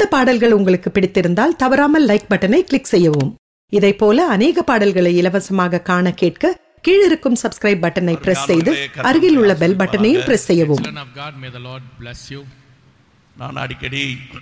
பாடல்கள் உங்களுக்கு பிடித்திருந்தால் தவறாமல் லைக் பட்டனை கிளிக் செய்யவும் இதைப் போல அநேக பாடல்களை இலவசமாக காண கேட்க கீழிருக்கும் சப்ஸ்கிரைப் பட்டனை பிரஸ் செய்து அருகில் உள்ள பெல் பட்டனையும் பிரஸ் செய்யவும் Children of God, may the Lord bless you. நான் அடிக்கடி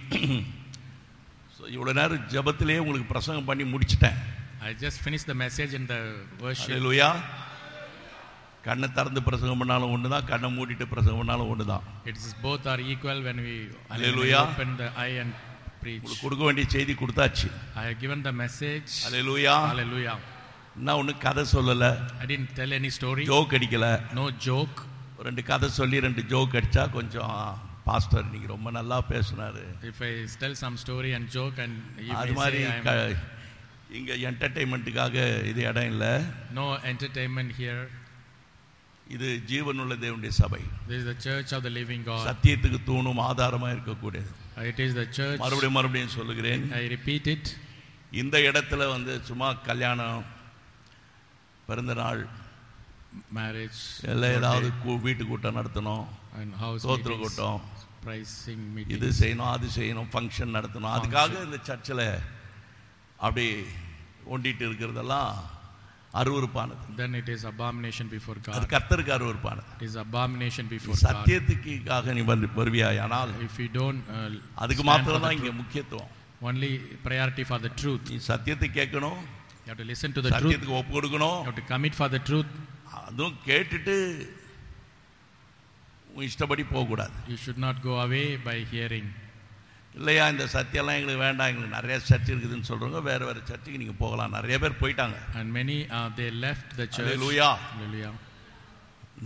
so இவ்வளோ நேரம் ஜெபத்திலே உங்களுக்கு பிரசங்கம் பண்ணி முடிச்சிட்டேன் I just finished the message in the worship. அல்லேலூயா கண்ணை திறந்து பிரசங்கம் பண்ணாலும் ஒன்று தான் கண்ணை மூடிட்டு பிரசங்கம் பண்ணாலும் ஒன்று தான் It is both are equal when we, when we Hallelujah. open the eye and preach. உங்களுக்கு கொடுக்க வேண்டிய செய்தி கொடுத்தாச்சு I have given the message. Hallelujah Hallelujah. நான் ஒன்றும் கதை சொல்லலை I didn't tell any story. Joke அடிக்கல No joke. ரெண்டு கதை சொல்லி ரெண்டு ஜோக் அடிச்சா கொஞ்சம் பாஸ்டர் இன்னைக்கு ரொம்ப நல்லா பேசுனாரு If I tell some story and joke and you அது may மாதிரி say I'm க- இங்க என்டர்டைன்மெண்ட்டுக்காக இது இடம் இல்லை no entertainment here. இது ஜீவனுள்ள தேவனுடைய சபை This is the church of the living God. சத்தியத்துக்கு தூணும் ஆதாரமா இருக்கக்கூடியது It is the church. மறுபடியும் மறுபடியும் சொல்லுகிறேன் I repeat it. இந்த இடத்துல வந்து சும்மா கல்யாணம் பிறந்த நாள் Marriage. எல்லாம் ஏதாவது birthday, கூ- வீட்டு கூட்டம் நடத்தணும் and house ஸ்தோத்திர meetings, கூட்டம் pricing இது meetings. செய்யணும் அது செய்யணும் ஃபங்க்ஷன் நடத்தணும் அதுக்காக இந்த சர்ச்சில் அப்படி ஒண்டிட்டு இருக்கிறதெல்லாம் அருவருப்பானது Then it is abomination before அது God. கர்த்தருக்கு அருவருப்பானது It is abomination before God. சத்தியத்துக்காக நீ வந்து வருவியாயானால் If you don't uh, அதுக்கு stand for மாத்திரம் the தான் இங்க truth, முக்கியத்துவம் only priority for the truth. நீ சத்தியத்தை கேட்கணும் You have to listen to the truth. சத்தியத்துக்கு ஒப்பு கொடுக்கணும் You have to commit for the truth. அதுவும் கேட்டுட்டு உன் இஷ்டப்படி போகக்கூடாது You should not go away by hearing. இல்லையா இந்த சத்தியம்லாம் எங்களுக்கு வேண்டாம் எங்களுக்கு நிறைய சர்ச் இருக்குதுன்னு சொல்றவங்க வேற வேற சர்ச்சுக்கு நீங்க போகலாம் நிறைய பேர் போயிட்டாங்க And many, uh, they left the church. Hallelujah. Hallelujah.